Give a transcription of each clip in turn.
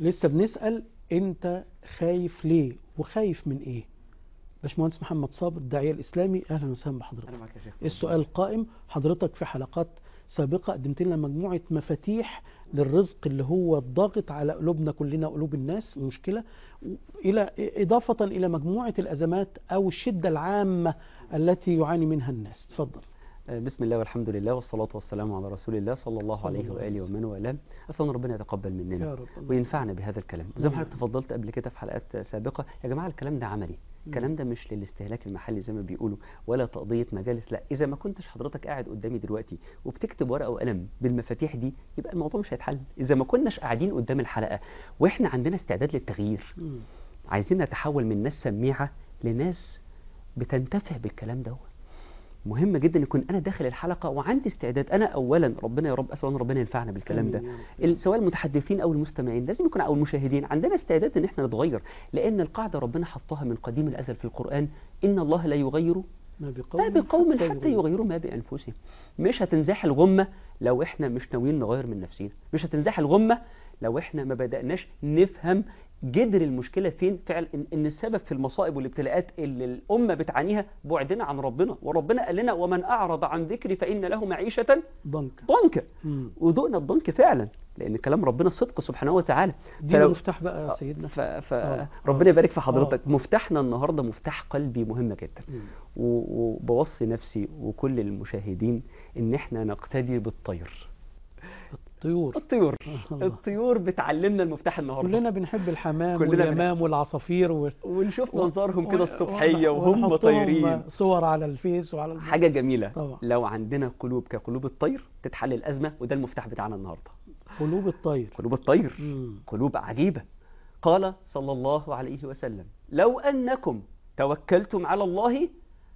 لسه بنسأل انت خايف ليه وخايف من ايه باشمهندس محمد صابر الداعية الإسلامي أهلا وسهلا بحضرتك انا معاك يا شيخ السؤال قائم حضرتك في حلقات سابقة قدمت لنا مجموعة مفاتيح للرزق اللي هو الضاغط على قلوبنا كلنا قلوب الناس المشكلة إلى إضافة إلى مجموعة الأزمات أو الشدة العامة التي يعاني منها الناس تفضل آه، بسم الله والحمد لله والصلاة والسلام على رسول الله صلى الله صلى عليه الله عليه وآله وسلم. ومن والاه أسأل ربنا يتقبل يا مننا رب الله. وينفعنا بهذا الكلام زي ما آمين. حضرتك تفضلت قبل كده في حلقات سابقة يا جماعة الكلام ده عملي الكلام ده مش للاستهلاك المحلي زي ما بيقولوا ولا تقضية مجالس لا إذا ما كنتش حضرتك قاعد قدامي دلوقتي وبتكتب ورقة وقلم بالمفاتيح دي يبقى الموضوع مش هيتحل إذا ما كناش قاعدين قدام الحلقة وإحنا عندنا استعداد للتغيير مم. عايزين نتحول من ناس سميعة لناس بتنتفع بالكلام ده مهم جدا يكون انا داخل الحلقه وعندي استعداد انا اولا ربنا يا رب اسال ان ربنا ينفعنا بالكلام ده آمين يا رب. ال- سواء المتحدثين او المستمعين لازم يكون او المشاهدين عندنا استعداد ان احنا نتغير لان القاعده ربنا حطها من قديم الازل في القران ان الله لا يغير ما ما بقوم بقوم حتى يغيروا. يغيروا ما بانفسهم مش هتنزاح الغمه لو احنا مش ناويين نغير من نفسنا مش هتنزاح الغمه لو احنا ما بدأناش نفهم جذر المشكلة فين فعل إن, إن السبب في المصائب والابتلاءات اللي الأمة بتعانيها بعدنا عن ربنا وربنا قال لنا ومن أعرض عن ذكري فإن له معيشة ضنك ضنكا مم. وذقنا الضنك فعلا لأن كلام ربنا صدق سبحانه وتعالى دي فلو- المفتاح بقى يا سيدنا ف... ف... آه. ربنا يبارك في حضرتك آه. مفتاحنا النهارده مفتاح قلبي مهم جدا مم. و- وبوصي نفسي وكل المشاهدين ان احنا نقتدي بالطير الطيور الطيور الله. الطيور بتعلمنا المفتاح النهارده كلنا بنحب الحمام كلنا واليمام والعصافير و... ونشوف و- منظرهم و- كده الصبحيه و- وهم ونحطهم طايرين صور على الفيس وعلى الب... حاجه جميله طبعا. لو عندنا قلوب كقلوب الطير تتحل الازمه وده المفتاح بتاعنا النهارده قلوب الطير قلوب الطير مم. قلوب عجيبة قال صلى الله عليه وسلم لو أنكم توكلتم على الله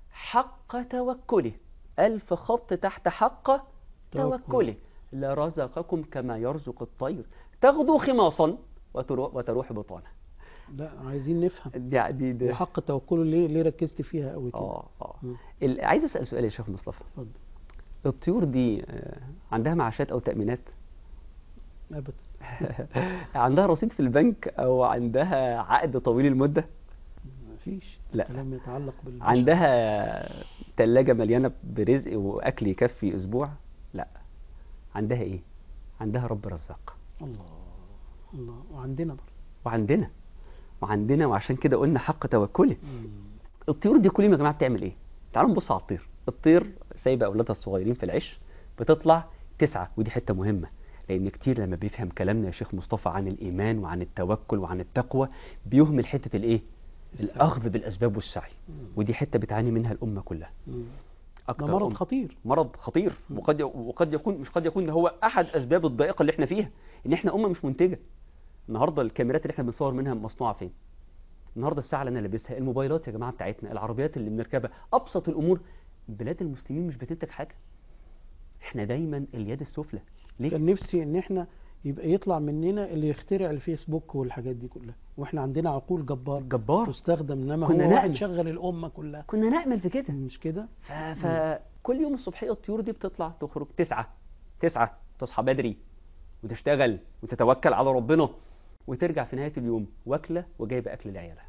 حق توكله ألف خط تحت حق توكله لرزقكم كما يرزق الطير تغدو خماصا وتروح, وتروح بطانا لا عايزين نفهم دي دي, دي وحق توكله ليه ليه ركزت فيها قوي كده اه اه مم. ال- عايز اسال سؤال يا شيخ مصطفى اتفضل الطيور دي آه، عندها معاشات او تامينات ابدا عندها رصيد في البنك او عندها عقد طويل المده مفيش لا. كلام يتعلق بالبشر عندها تلاجة مليانة برزق وأكل يكفي أسبوع لا عندها إيه عندها رب رزاق الله الله وعندنا برضه وعندنا وعندنا وعشان كده قلنا حق توكله مم. الطيور دي كل يوم يا جماعة بتعمل إيه تعالوا نبص على الطير الطير سايبة أولادها الصغيرين في العش بتطلع تسعة ودي حتة مهمة لأن كتير لما بيفهم كلامنا يا شيخ مصطفى عن الإيمان وعن التوكل وعن التقوى بيهمل حتة الإيه السعي. الأخذ بالأسباب والسعي مم. ودي حتة بتعاني منها الأمة كلها مم. ده أكتر مرض أم- خطير مرض خطير وقد وقد يكون مش قد يكون ده هو احد اسباب الضائقه اللي احنا فيها ان احنا امه مش منتجه النهارده الكاميرات اللي احنا بنصور منها مصنوعه فين النهارده الساعه اللي انا لابسها الموبايلات يا جماعه بتاعتنا العربيات اللي بنركبها ابسط الامور بلاد المسلمين مش بتنتج حاجه احنا دايما اليد السفلى ليه كان نفسي ان احنا يبقى يطلع مننا اللي يخترع الفيسبوك والحاجات دي كلها واحنا عندنا عقول جبار جبار تستخدم انما كنا هو واحد نعمل. شغل الامه كلها كنا نامل في كده مش كده ف... فكل يوم الصبحيه الطيور دي بتطلع تخرج تسعة تسعة تصحى بدري وتشتغل وتتوكل على ربنا وترجع في نهايه اليوم واكله وجايبه اكل لعيالها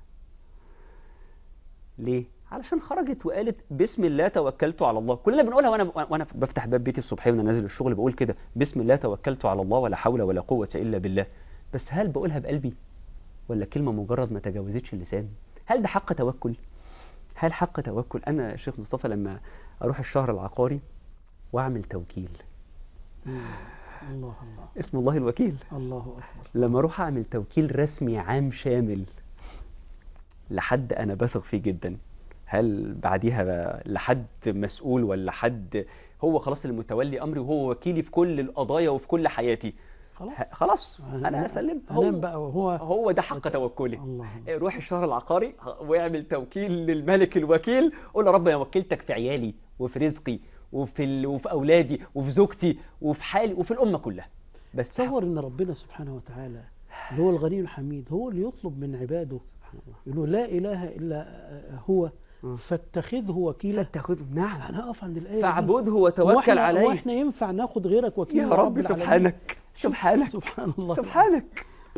ليه علشان خرجت وقالت بسم الله توكلت على الله كلنا بنقولها وانا وانا بفتح باب بيتي الصبحيه وانا نازل الشغل بقول كده بسم الله توكلت على الله ولا حول ولا قوه الا بالله بس هل بقولها بقلبي ولا كلمه مجرد ما تجاوزتش اللسان هل ده حق توكل هل حق توكل انا يا شيخ مصطفى لما اروح الشهر العقاري واعمل توكيل مم. الله الله اسم الله الوكيل الله اكبر لما اروح اعمل توكيل رسمي عام شامل لحد انا بثق فيه جدا هل بعديها بقى لحد مسؤول ولا حد هو خلاص المتولي امري وهو وكيلي في كل القضايا وفي كل حياتي خلاص ه- خلاص انا اسلم انام بقى وهو هو ده حق توكلي الله روح الشهر العقاري واعمل توكيل للملك الوكيل قول يا رب انا وكلتك في عيالي وفي رزقي وفي ال... وفي اولادي وفي زوجتي وفي حالي وفي الامه كلها بس تصور ان ربنا سبحانه وتعالى اللي هو الغني الحميد هو اللي يطلب من عباده يقول له لا اله الا هو مم. فاتخذه وكيلا تاخده نعم انا اقف عند الايه دي. فاعبده هو وتوكل إحنا- هو عليه احنا ينفع ناخد غيرك وكيل يا رب العالمين؟ سبحانك سبحانك سبحان الله سبحانك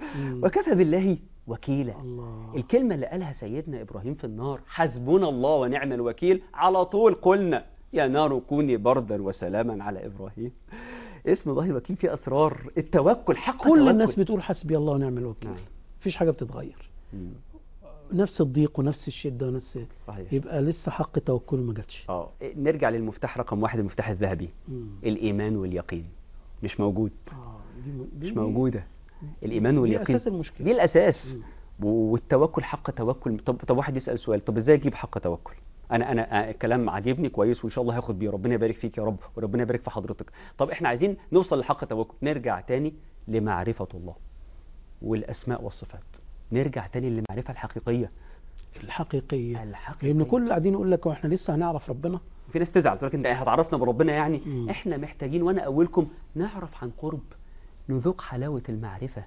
مم. وكفى بالله وكيلا الله الكلمة اللي قالها سيدنا إبراهيم في النار حسبنا الله ونعم الوكيل على طول قلنا يا نار كوني بردا وسلاما على إبراهيم اسم الله الوكيل فيه أسرار التوكل حق كل توكل. الناس بتقول حسبي الله ونعم الوكيل نعم. مفيش حاجة بتتغير مم. نفس الضيق ونفس الشدة ونفس صحيح يبقى لسه حق توكل ما جاتش اه نرجع للمفتاح رقم واحد المفتاح الذهبي مم. الإيمان واليقين مش موجود آه، دي م- دي- مش موجودة الإيمان دي واليقين أساس المشكلة دي الأساس مم. والتوكل حق توكل طب طب واحد يسأل سؤال طب ازاي اجيب حق توكل انا انا آه، الكلام عاجبني كويس وان شاء الله هاخد بيه ربنا يبارك فيك يا رب وربنا يبارك في حضرتك طب احنا عايزين نوصل لحق توكل نرجع تاني لمعرفة الله والاسماء والصفات نرجع تاني للمعرفة الحقيقية الحقيقية الحقيقية لأن كل اللي قاعدين يقول لك واحنا لسه هنعرف ربنا في ناس تزعل تقول لك انت هتعرفنا بربنا يعني مم. احنا محتاجين وانا اولكم نعرف عن قرب نذوق حلاوة المعرفة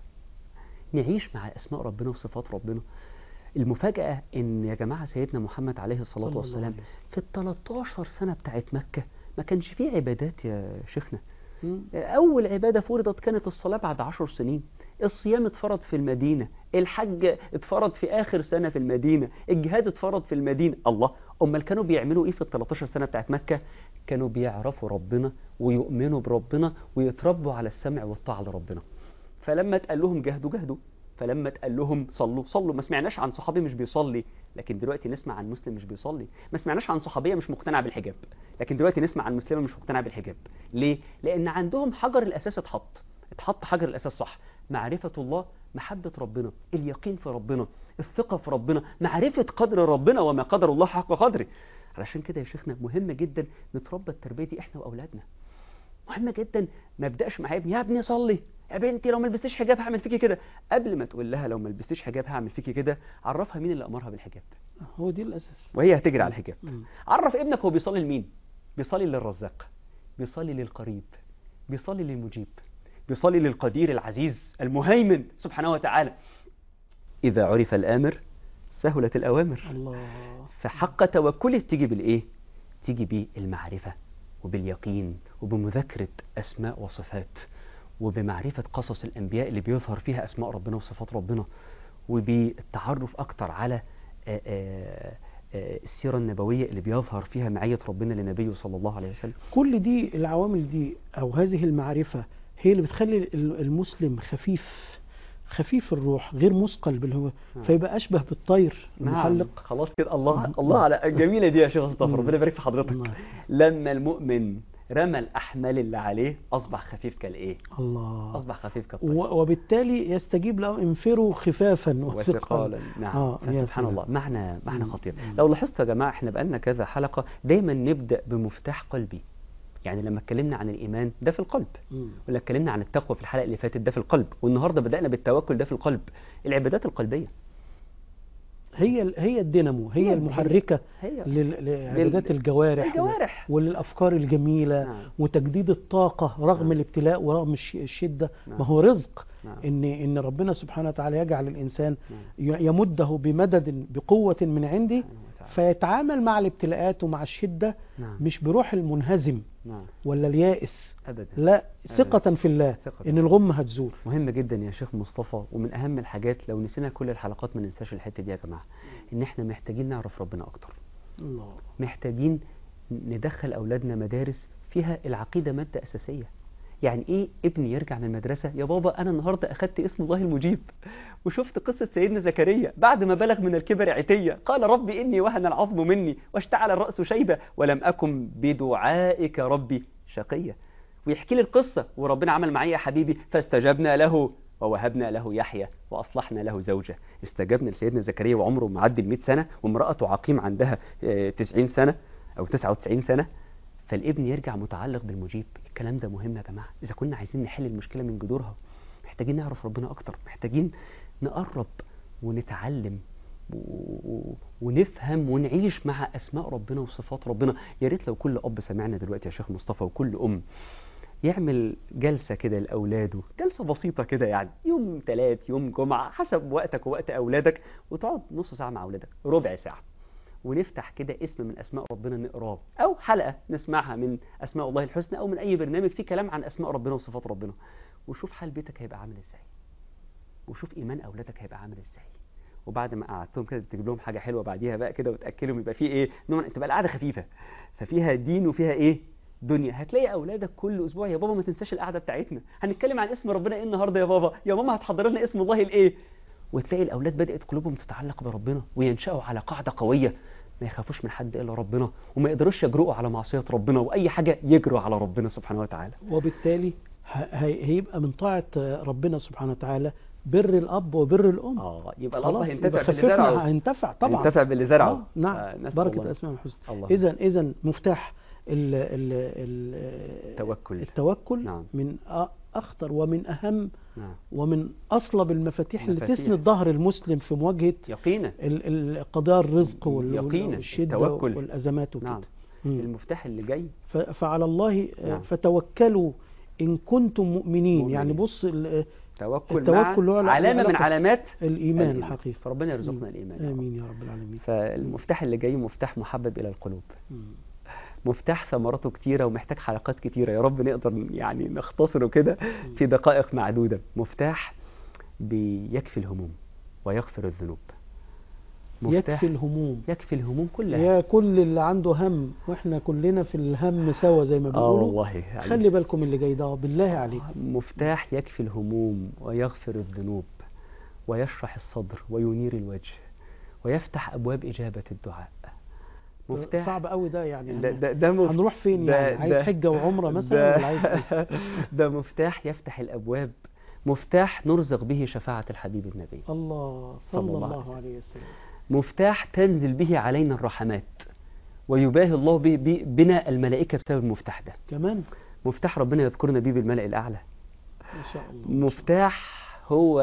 نعيش مع اسماء ربنا وصفات ربنا المفاجأة ان يا جماعة سيدنا محمد عليه الصلاة صلى الله والسلام عليه وسلم. في ال 13 سنة بتاعت مكة ما كانش فيه عبادات يا شيخنا مم. أول عبادة فرضت كانت الصلاة بعد عشر سنين الصيام اتفرض في المدينة الحج اتفرض في آخر سنة في المدينة الجهاد اتفرض في المدينة الله أمال كانوا بيعملوا إيه في ال 13 سنة بتاعت مكة كانوا بيعرفوا ربنا ويؤمنوا بربنا ويتربوا على السمع والطاعة لربنا فلما اتقال لهم جهدوا جهدوا فلما اتقال لهم صلوا صلوا ما سمعناش عن صحابي مش بيصلي لكن دلوقتي نسمع عن مسلم مش بيصلي ما سمعناش عن صحابيه مش مقتنعه بالحجاب لكن دلوقتي نسمع عن مسلمه مش مقتنعه بالحجاب ليه لان عندهم حجر الاساس اتحط اتحط حجر الاساس صح معرفه الله محبه ربنا اليقين في ربنا الثقه في ربنا معرفه قدر ربنا وما قدر الله حق قدره علشان كده يا شيخنا مهم جدا نتربى التربيه دي احنا واولادنا مهم جدا ما ابداش مع ابني يا ابني صلي يا بنتي لو ما لبستيش حجاب هعمل فيكي كده قبل ما تقول لها لو ما لبستيش حجاب هعمل فيكي كده عرفها مين اللي امرها بالحجاب هو دي الأساس وهي هتجري على الحجاب مم. عرف ابنك هو بيصلي لمين بيصلي للرزاق بيصلي للقريب بيصلي للمجيب بيصلي للقدير العزيز المهيمن سبحانه وتعالى إذا عرف الآمر سهلت الأوامر الله فحق توكله تيجي بالإيه؟ تيجي بالمعرفة وباليقين وبمذاكرة أسماء وصفات وبمعرفة قصص الأنبياء اللي بيظهر فيها أسماء ربنا وصفات ربنا وبالتعرف أكتر على آه، آه، آه، السيرة النبوية اللي بيظهر فيها معية ربنا لنبيه صلى الله عليه وسلم كل دي العوامل دي أو هذه المعرفة هي اللي بتخلي ال- المسلم خفيف خفيف الروح غير مثقل بالهو نعم. فيبقى أشبه بالطير المحلق خلاص كده الله نعم. الله على جميلة دي يا شيخ مصطفى مم. ربنا يبارك في حضرتك نعم. لما المؤمن رمى الأحمال اللي عليه أصبح خفيف كالإيه؟ الله أصبح خفيف كالطير و- وبالتالي يستجيب له انفروا خفافا وثقالا وثقالا نعم آه، يا سبحان سلام. الله معنى معنى مم. خطير مم. لو لاحظتوا يا جماعه احنا بقالنا كذا حلقه دايما نبدا بمفتاح قلبي يعني لما اتكلمنا عن الايمان ده في القلب مم. ولا اتكلمنا عن التقوى في الحلقه اللي فاتت ده في القلب والنهارده بدانا بالتوكل ده في القلب العبادات القلبيه هي ال- هي الدينامو هي هي- المحركه هي لل- لعبادات الجوارح الجوارح وللافكار الجميله نعم. وتجديد الطاقه رغم نعم. الابتلاء ورغم الش- الشده نعم. ما هو رزق نعم. ان ان ربنا سبحانه وتعالى يجعل الانسان نعم. ي- يمده بمدد بقوه من عندي سبحانه وتعالى. فيتعامل مع الابتلاءات ومع الشده نعم مش بروح المنهزم نعم ولا اليائس ابدا لا ثقه في الله ثقة. ان الغمه هتزول مهم جدا يا شيخ مصطفى ومن اهم الحاجات لو نسينا كل الحلقات ما ننساش الحته دي يا جماعه ان احنا محتاجين نعرف ربنا اكتر الله محتاجين ندخل أولادنا مدارس فيها العقيدة مادة أساسية يعني إيه ابني يرجع من المدرسة يا بابا أنا النهاردة أخدت اسم الله المجيب وشفت قصة سيدنا زكريا بعد ما بلغ من الكبر عتية قال ربي إني وهن العظم مني واشتعل الرأس شيبة ولم أكن بدعائك ربي شقية ويحكي لي القصة وربنا عمل معي يا حبيبي فاستجبنا له ووهبنا له يحيى وأصلحنا له زوجة استجبنا لسيدنا زكريا وعمره معدي ال 100 سنة وامرأته عقيم عندها آه، 90 سنة أو 99 سنة فالابن يرجع متعلق بالمجيب الكلام ده مهم يا جماعة إذا كنا عايزين نحل المشكلة من جذورها محتاجين نعرف ربنا أكتر محتاجين نقرب ونتعلم و- و- ونفهم ونعيش مع أسماء ربنا وصفات ربنا يا ريت لو كل أب سمعنا دلوقتي يا شيخ مصطفى وكل أم يعمل جلسة كده لأولاده جلسة بسيطة كده يعني يوم تلات يوم جمعة حسب وقتك ووقت أولادك وتقعد نص ساعة مع أولادك ربع ساعة ونفتح كده اسم من أسماء ربنا نقراه أو حلقة نسمعها من أسماء الله الحسنى أو من أي برنامج فيه كلام عن أسماء ربنا وصفات ربنا وشوف حال بيتك هيبقى عامل إزاي وشوف ايمان اولادك هيبقى عامل ازاي وبعد ما قعدتهم كده تجيب لهم حاجه حلوه بعديها بقى كده وتاكلهم يبقى في ايه نوع تبقى القعده خفيفه ففيها دين وفيها ايه دنيا هتلاقي اولادك كل اسبوع يا بابا ما تنساش القعده بتاعتنا هنتكلم عن اسم ربنا ايه النهارده يا بابا يا ماما هتحضر لنا اسم الله الايه وتلاقي الاولاد بدات قلوبهم تتعلق بربنا وينشأوا على قاعده قويه ما يخافوش من حد الا ربنا وما يقدروش يجرؤوا على معصيه ربنا واي حاجه يجروا على ربنا سبحانه وتعالى وبالتالي ه- هي- هيبقى من طاعة ربنا سبحانه وتعالى بر الأب وبر الأم اه يبقى خلاص الله يبقى ينتفع باللي خففنا زرعه هينتفع طبعا ينتفع باللي زرعه آه نعم فنسأل بركة الله. الأسماء الحسنى الله. إذا إذا مفتاح ال ال ال التوكل. التوكل نعم. من أ- أخطر ومن أهم نعم ومن أصلب المفاتيح اللي مفاتيح. تسند ظهر المسلم في مواجهة يقينا ال- ال- قضايا الرزق وال- يقينا. والشدة التوكل. والأزمات وكده نعم مم. المفتاح اللي جاي ف- فعلى الله آه، نعم. فتوكلوا إن كنتم مؤمنين, مؤمنين. يعني بص ال- توكل, التوكل له مع علامه من علاقة- علامات الإيمان الحقيقي فربنا يرزقنا الايمان يا رب. آمين يا رب العالمين فالمفتاح اللي جاي مفتاح محبب الى القلوب مم. مفتاح ثمراته كتيرة ومحتاج حلقات كتيرة يا رب نقدر يعني نختصره كده في دقائق معدودة مفتاح بيكفي الهموم ويغفر الذنوب مفتاح يكفي الهموم يكفي الهموم كلها يا كل اللي عنده هم واحنا كلنا في الهم سوا زي ما اه بيقولوا والله يعني خلي بالكم اللي جاي ده بالله عليك مفتاح يكفي الهموم ويغفر الذنوب ويشرح الصدر وينير الوجه ويفتح أبواب إجابة الدعاء مفتاح صعب قوي ده يعني ده, ده, ده مف... هنروح فين ده- يعني عايز ده- حجة وعمرة مثلا ده- ولا عايز إيه؟ ده مفتاح يفتح الأبواب مفتاح نرزق به شفاعة الحبيب النبي الله صلى صلى الله الله عليه وسلم مفتاح تنزل به علينا الرحمات ويباهي الله به به- بنا الملائكة بسبب المفتاح ده كمان مفتاح ربنا يذكرنا به بالملأ الأعلى ما شاء الله مفتاح هو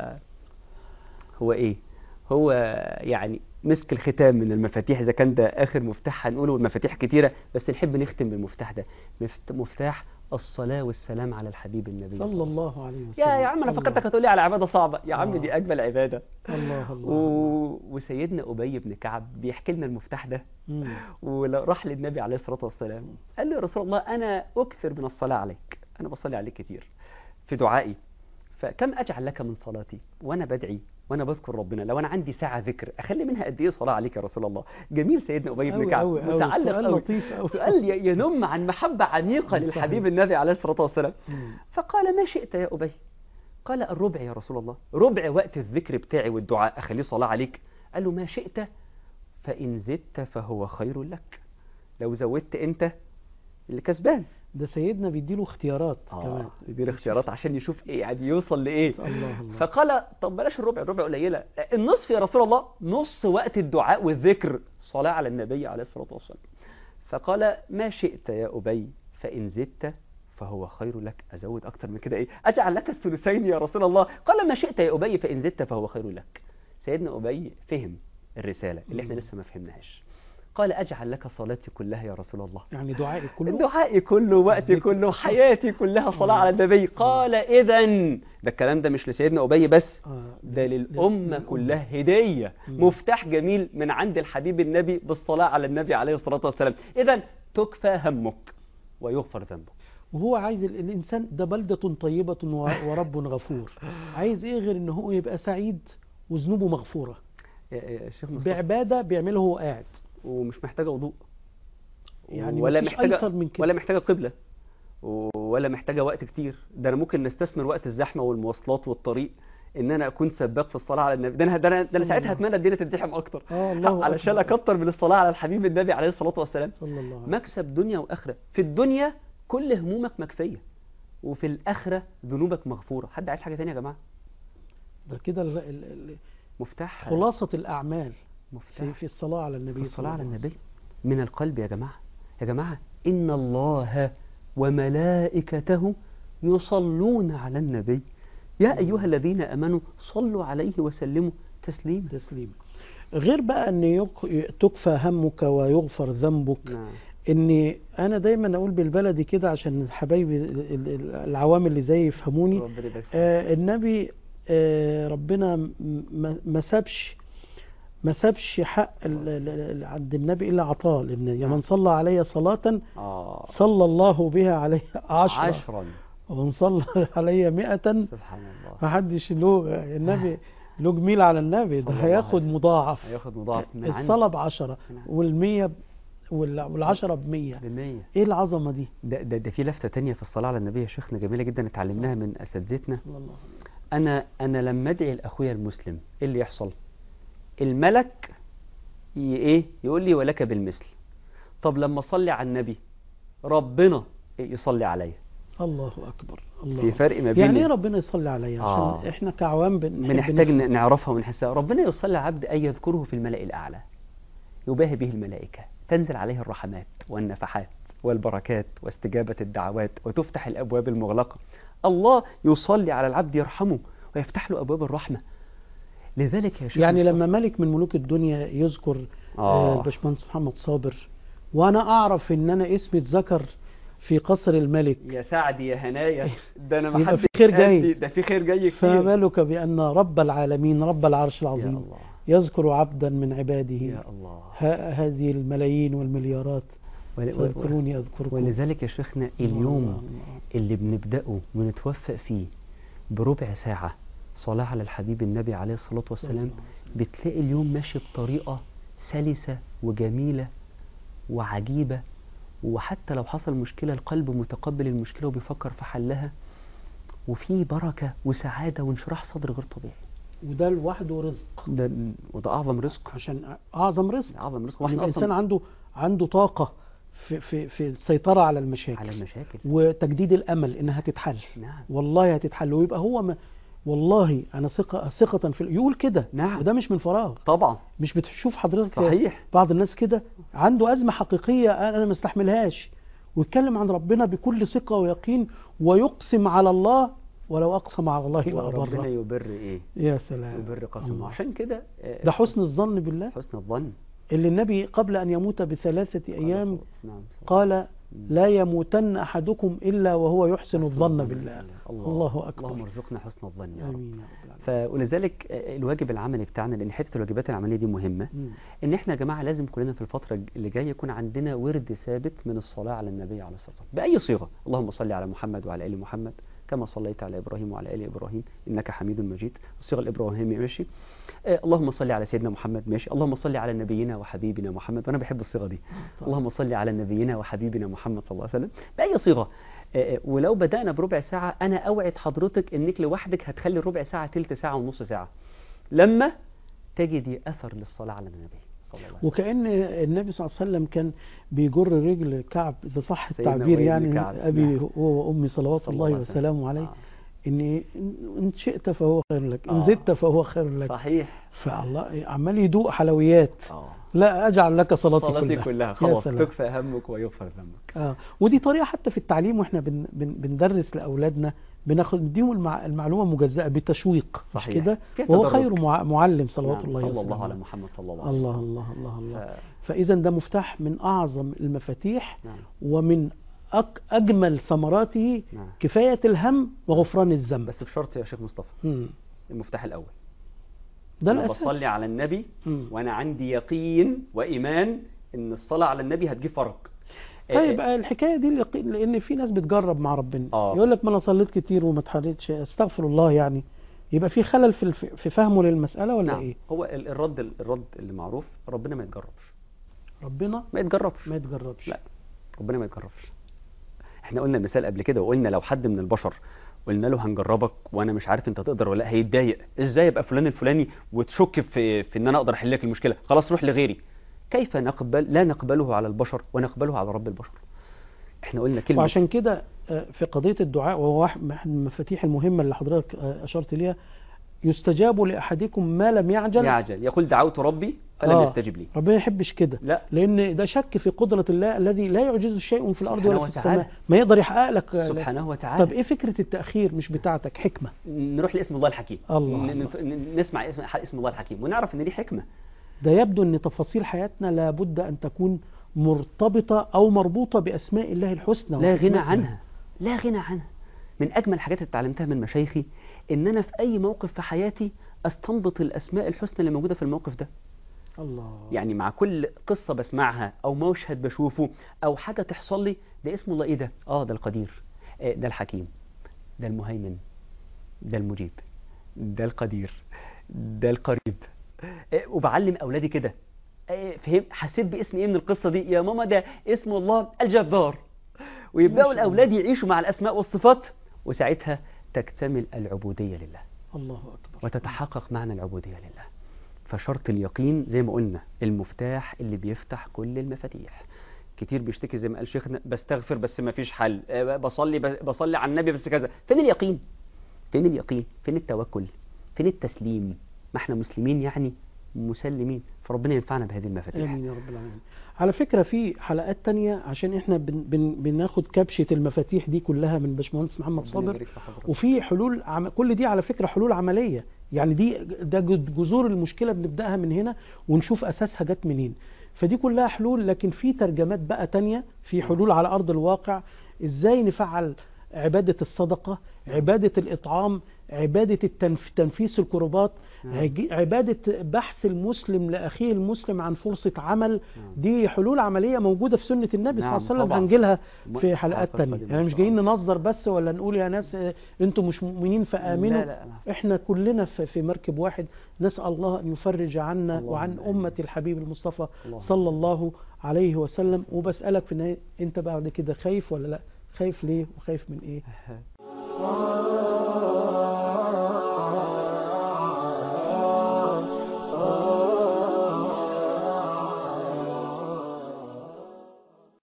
هو ايه هو يعني مسك الختام من المفاتيح اذا كان ده اخر مفتاح هنقوله والمفاتيح كتيره بس نحب نختم بالمفتاح ده مفت- مفتاح الصلاه والسلام على الحبيب النبي صلى الله عليه وسلم يا يا عم انا الله. فكرتك هتقولي على عباده صعبه يا عم آه. دي اجمل عباده الله و... الله وسيدنا ابي بن كعب بيحكي لنا المفتاح ده مم. وراح للنبي عليه الصلاه والسلام قال له يا رسول الله انا اكثر من الصلاه عليك انا بصلي عليك كتير في دعائي فكم اجعل لك من صلاتي وانا بدعي وانا بذكر ربنا لو انا عندي ساعه ذكر اخلي منها قد ايه صلاه عليك يا رسول الله جميل سيدنا ابي بن أوي كعب أوي أوي. متعلق سؤال أوي. لطيف أوي. سؤال ي- ينم عن محبه عميقه صحيح. للحبيب النبي عليه الصلاه والسلام مم. فقال ما شئت يا ابي قال الربع يا رسول الله ربع وقت الذكر بتاعي والدعاء اخليه صلاه عليك قال له ما شئت فان زدت فهو خير لك لو زودت انت اللي كسبان ده سيدنا بيديله اختيارات كمان اه يدير اختيارات عشان يشوف ايه يعني يوصل لايه الله الله فقال طب بلاش الربع الربع قليله النصف يا رسول الله نص وقت الدعاء والذكر صلاه على النبي عليه الصلاه والسلام فقال ما شئت يا ابي فان زدت فهو خير لك ازود اكتر من كده ايه اجعل لك الثلثين يا رسول الله قال ما شئت يا ابي فان زدت فهو خير لك سيدنا ابي فهم الرساله اللي احنا مم. لسه ما فهمناش قال اجعل لك صلاتي كلها يا رسول الله يعني دعائي كله دعائي كله وقتي ذكر. كله حياتي كلها صلاة على النبي قال إذا ده الكلام ده مش لسيدنا أبي بس آه، ده للأمة للأمة. كلها هدية مم. مفتاح جميل من عند الحبيب النبي بالصلاة على النبي عليه الصلاة والسلام إذا تكفى همك ويغفر ذنبك وهو عايز ال- الانسان ده بلدة طيبة و- ورب غفور عايز ايه غير ان هو يبقى سعيد وذنوبه مغفورة يا- يا شيخ مصطفى بعبادة بيعملها وهو قاعد ومش محتاجة وضوء يعني ولا مفيش محتاجة أيسر من كده. ولا محتاجة قبلة ولا محتاجة وقت كتير ده أنا ممكن نستثمر وقت الزحمة والمواصلات والطريق ان انا اكون سباق في الصلاه على النبي ده انا ده انا, ده أنا ساعتها اتمنى الدنيا تتزحم اكتر اه الله علشان أكبر. اكتر من الصلاه على الحبيب النبي عليه الصلاه والسلام صلى الله عليه مكسب دنيا واخره في الدنيا كل همومك مكفيه وفي الاخره ذنوبك مغفوره حد عايز حاجه ثانيه يا جماعه ده كده ال- ال- ال- مفتاح خلاصة الأعمال في, مفتاح في الصلاة على النبي في الصلاه صلى على الله النبي من القلب يا جماعه يا جماعه ان الله وملائكته يصلون على النبي يا ايها الذين امنوا صلوا عليه وسلموا تسليما تسليم غير بقى ان يق- تكفى همك ويغفر ذنبك نعم ان انا دايما اقول بالبلدي كده عشان حبايبي ال- ال- العوام اللي زي يفهموني ربنا يبارك فيك. آه النبي آه ربنا م- ما ما سابش ما سابش حق ال- ال- ال- عند النبي الا عطاه لان نعم. من صلى علي صلاة اه صلى الله بها عليه عشرة عشرا ومن صلى علي مئة سبحان الله محدش له النبي له جميل على النبي ده صلى الله هياخد عليه مضاعف هياخد مضاعف من عند الصلاة بعشرة نعم. والمية ب- وال- والعشرة بمية بالمية ايه العظمة دي ده, ده, ده في لفتة تانية في الصلاة على النبي يا شيخنا جميلة جدا اتعلمناها من أساتذتنا صلى الله عليه وسلم. أنا أنا لما أدعي لأخويا المسلم إيه اللي يحصل؟ الملك ي- إيه؟ يقول لي ولك بالمثل طب لما أصلي على النبي ربنا يصلي عليا الله اكبر الله في فرق ما بين يعني ايه ربنا يصلي عليا عشان آه. احنا كعوام بنحب بنحتاج نفهم. ن- نعرفها ونحسها ربنا يصلي على عبد أن يذكره في الملأ الأعلى يباهي به الملائكة تنزل عليه الرحمات والنفحات والبركات واستجابة الدعوات وتفتح الأبواب المغلقة الله يصلي على العبد يرحمه ويفتح له أبواب الرحمة لذلك يا شيخ يعني مصطفى- لما ملك من ملوك الدنيا يذكر آه. آه. الباشمهندس محمد صابر وانا اعرف ان انا اسمي اتذكر في قصر الملك يا سعدي يا هنايا ده انا يبقى ما في خير جاي. ده في خير جاي فما كتير بالك بان رب العالمين رب العرش يا العظيم الله يذكر عبدا من عباده يا الله ه- هذه الملايين والمليارات ول- ول- فاذكروني اذكركم ولذلك يا شيخنا الله اليوم الله الله. اللي بنبدأه ونتوفق فيه بربع ساعة صلاة على الحبيب النبي عليه الصلاة والسلام بتلاقي اليوم ماشي بطريقة سلسة وجميلة وعجيبة وحتى لو حصل مشكلة القلب متقبل المشكلة وبيفكر في حلها وفي بركة وسعادة وانشراح صدر غير طبيعي وده لوحده رزق ده وده أعظم رزق عشان اعظم رزق أعظم رزق إن واحنا الانسان أصلا عنده عنده طاقه في في في السيطره على المشاكل على المشاكل وتجديد الامل انها تتحل نعم والله هتتحل ويبقى هو ما والله انا ثقه ثقه في يقول كده نعم. وده مش من فراغ طبعا مش بتشوف حضرتك صحيح بعض الناس كده عنده ازمه حقيقيه انا ما استحملهاش ويتكلم عن ربنا بكل ثقه ويقين ويقسم على الله ولو اقسم على الله ربنا لابره يبر إيه يا سلام يبر قسمه الله. عشان كده آه، ده حسن الظن بالله حسن الظن اللي النبي قبل ان يموت بثلاثه ايام نعم قال لا يموتن احدكم الا وهو يحسن الظن بالله الله, الله أكبر. اللهم ارزقنا حسن الظن يا رب امين يا رب العالمين ف- ولذلك آه، الواجب العملي بتاعنا لان حته الواجبات العمليه دي مهمه مم. ان احنا يا جماعه لازم كلنا في الفتره اللي جايه يكون عندنا ورد ثابت من الصلاه على النبي عليه الصلاه والسلام باي صيغه اللهم صل على محمد وعلى ال محمد كما صليت على ابراهيم وعلى ال ابراهيم انك حميد مجيد الصيغه الابراهيميه ماشي آه، اللهم صل على سيدنا محمد ماشي اللهم صل على نبينا وحبيبنا محمد وانا بحب الصيغه دي طيب. اللهم صل على نبينا وحبيبنا محمد صلى الله عليه وسلم باي صيغه آه، آه، ولو بدانا بربع ساعه انا اوعد حضرتك انك لوحدك هتخلي الربع ساعه تلت ساعه ونص ساعه لما تجدي اثر للصلاه على النبي صلى الله عليه وسلم وكأن النبي صلى الله عليه وسلم كان بيجر رجل كعب إذا صح سيدنا التعبير وابن يعني كعب. أبي نعم. هو وأمي صلوات صلى الله عليه وسلم. وسلامه عليه آه. إن إن شئت فهو خير لك إن آه. زدت فهو خير لك صحيح فالله عمال يدوق حلويات اه لا أجعل لك صلاتي, صلاتي كلها كلها يا خلاص سلام. تكفى همك ويغفر ذنبك آه. ودي طريقة حتى في التعليم واحنا بن بن بندرس لأولادنا بناخد نديهم المع... المعلومة مجزأة بتشويق مش صحيح. كده فيها وهو تدرج. خير مع... معلم صلوات نعم، الله صلى وسلامه الله على عليه. محمد صلى الله عليه الله وسلم الله الله الله ف- فإذا ده مفتاح من أعظم المفاتيح نعم ومن أك أجمل ثمراته نعم كفاية الهم وغفران الذنب بس بشرط يا شيخ مصطفى مم. المفتاح الاول ده انا الأساس بصلي على النبي مم. وانا عندي يقين وايمان ان الصلاه على النبي هتجيب فرج طيب آه، الحكايه دي اليقين- لان في ناس بتجرب مع ربنا آه. يقول لك ما انا صليت كتير وما اتحريتش استغفر الله يعني يبقى في خلل في الف... في فهمه للمساله ولا نعم ايه هو ال- الرد الرد اللي معروف ربنا ما يتجربش ربنا ما يتجربش ما يتجربش لا. ربنا ما يتجربش احنا قلنا مثال قبل كده وقلنا لو حد من البشر قلنا له هنجربك وانا مش عارف انت تقدر ولا لا هيتضايق ازاي يبقى فلان الفلاني وتشك في في ان انا اقدر احل لك المشكله خلاص روح لغيري كيف نقبل لا نقبله على البشر ونقبله على رب البشر احنا قلنا كلمه وعشان كده آه، في قضيه الدعاء وهو واحد من المفاتيح المهمه اللي حضرتك آه، اشرت ليها يستجاب لاحدكم ما لم يعجل يعجل يقول دعوت ربي فلم آه. يستجب لي ربنا ما يحبش كده لا لان ده شك في قدره الله الذي لا يعجزه شيء في الارض سبحانه ولا في وتعالى. السماء ما يقدر يحقق لك سبحانه وتعالى طب ايه فكره التاخير مش بتاعتك حكمه نروح لاسم الله الحكيم الله ن- الله. ن- نسمع اسم اسم الله الحكيم ونعرف ان دي حكمه ده يبدو ان تفاصيل حياتنا لابد ان تكون مرتبطه او مربوطه باسماء الله الحسنى لا غنى وحكمتها. عنها لا غنى عنها من اجمل الحاجات اللي اتعلمتها من مشايخي ان انا في اي موقف في حياتي استنبط الاسماء الحسنى اللي موجوده في الموقف ده الله يعني مع كل قصه بسمعها او مشهد بشوفه او حاجه تحصل لي ده اسم الله ايه ده اه ده القدير آه ده الحكيم ده المهيمن ده المجيب ده القدير ده القريب إيه، وبعلم اولادي كده إيه، فهم حسيت باسم ايه من القصه دي يا ماما ده اسم الله الجبار ويبداوا ما شاء الاولاد يعيشوا مع الاسماء والصفات وساعتها تكتمل العبوديه لله الله اكبر وتتحقق معنى العبوديه لله فشرط اليقين زي ما قلنا المفتاح اللي بيفتح كل المفاتيح كتير بيشتكي زي ما قال شيخنا بستغفر بس ما فيش حل آه، بصلي بصلي على النبي بس كذا فين اليقين فين اليقين فين التوكل فين التسليم ما احنا مسلمين يعني مسلمين فربنا ينفعنا بهذه المفاتيح امين يا رب العالمين على فكره في حلقات تانية عشان احنا بن بن بناخد كبشه المفاتيح دي كلها من باشمهندس محمد ربنا صابر يبارك في حضرتك. وفي حلول عم... كل دي على فكره حلول عمليه يعني دي ده جد- جذور المشكله بنبداها من هنا ونشوف اساسها جت منين فدي كلها حلول لكن في ترجمات بقى تانية في حلول على ارض الواقع ازاي نفعل عباده الصدقه عباده الاطعام عباده التنف... تنفيس الكربات نعم. عج- عباده بحث المسلم لاخيه المسلم عن فرصه عمل نعم. دي حلول عمليه موجوده في سنه النبي صلى نعم، الله عليه وسلم طبعا. هنجيلها م- في حلقات حلقات تانية قادمة يعني إن مش شاء جايين الله. ننظر بس ولا نقول يا ناس آه، انتم مش مؤمنين فامنوا لا، لا، لا. احنا كلنا في في مركب واحد نسال الله ان يفرج عنا اللهم وعن آمين. امه الحبيب المصطفى اللهم صلى الله عليه وسلم وبسالك في النهايه انت بعد كده خايف ولا لا خايف ليه وخايف من ايه